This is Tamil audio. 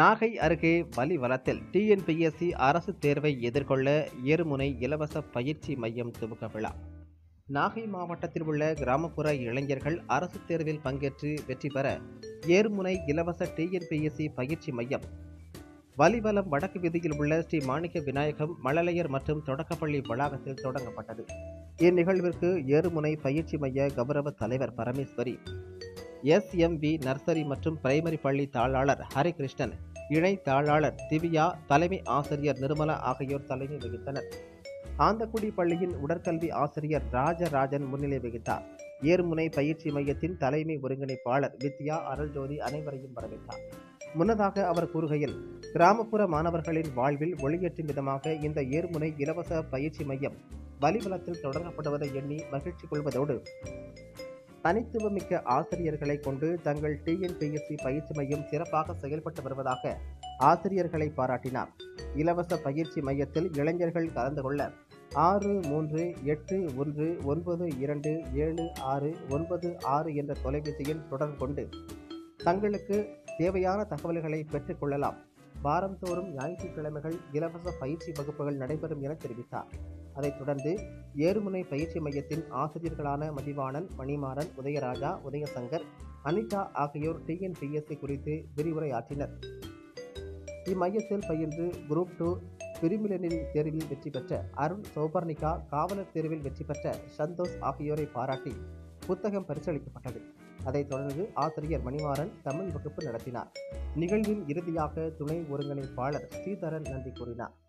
நாகை அருகே வலிவலத்தில் டிஎன்பிஎஸ்சி அரசு தேர்வை எதிர்கொள்ள ஏறுமுனை இலவச பயிற்சி மையம் துவக்க விழா நாகை மாவட்டத்தில் உள்ள கிராமப்புற இளைஞர்கள் அரசு தேர்வில் பங்கேற்று வெற்றி பெற ஏறுமுனை இலவச டிஎன்பிஎஸ்சி பயிற்சி மையம் வலிவலம் வடக்கு வீதியில் உள்ள ஸ்ரீ மாணிக்க விநாயகம் மழலையர் மற்றும் தொடக்கப்பள்ளி வளாகத்தில் தொடங்கப்பட்டது இந்நிகழ்விற்கு ஏறுமுனை பயிற்சி மைய கௌரவ தலைவர் பரமேஸ்வரி எஸ்எம்வி நர்சரி மற்றும் பிரைமரி பள்ளி தாளாளர் ஹரிகிருஷ்ணன் இணை தாளாளர் திவ்யா தலைமை ஆசிரியர் நிர்மலா ஆகியோர் தலைமை வகித்தனர் ஆந்தக்குடி பள்ளியின் உடற்கல்வி ஆசிரியர் ராஜராஜன் முன்னிலை வகித்தார் ஏர்முனை பயிற்சி மையத்தின் தலைமை ஒருங்கிணைப்பாளர் வித்யா அருள்ஜோதி அனைவரையும் வரவேற்றார் முன்னதாக அவர் கூறுகையில் கிராமப்புற மாணவர்களின் வாழ்வில் ஒளியேற்றும் விதமாக இந்த ஏர்முனை இலவச பயிற்சி மையம் வலிபலத்தில் தொடங்கப்படுவதை எண்ணி மகிழ்ச்சி கொள்வதோடு தனித்துவமிக்க ஆசிரியர்களை கொண்டு தங்கள் டிஎன்பிஎஸ்சி பயிற்சி மையம் சிறப்பாக செயல்பட்டு வருவதாக ஆசிரியர்களை பாராட்டினார் இலவச பயிற்சி மையத்தில் இளைஞர்கள் கலந்து கொள்ள ஆறு மூன்று எட்டு ஒன்று ஒன்பது இரண்டு ஏழு ஆறு ஒன்பது ஆறு என்ற தொலைபேசியில் தொடர்பு கொண்டு தங்களுக்கு தேவையான தகவல்களை பெற்றுக்கொள்ளலாம் வாரந்தோறும் ஞாயிற்றுக்கிழமைகள் இலவச பயிற்சி வகுப்புகள் நடைபெறும் என தெரிவித்தார் அதைத் தொடர்ந்து ஏறுமுனை பயிற்சி மையத்தின் ஆசிரியர்களான மதிவாணன் மணிமாறன் உதயராஜா உதயசங்கர் அனிதா ஆகியோர் டிஎன்பிஎஸ்சி குறித்து விரிவுரை ஆற்றினர் இம்மையத்தில் பயின்று குரூப் டூ பிரிமிலினரி தேர்வில் வெற்றி பெற்ற அருண் சௌபர்ணிகா காவலர் தேர்வில் வெற்றி பெற்ற சந்தோஷ் ஆகியோரை பாராட்டி புத்தகம் பரிசளிக்கப்பட்டது அதைத் தொடர்ந்து ஆசிரியர் மணிமாறன் தமிழ் வகுப்பு நடத்தினார் நிகழ்வின் இறுதியாக துணை ஒருங்கிணைப்பாளர் ஸ்ரீதரன் நன்றி கூறினார்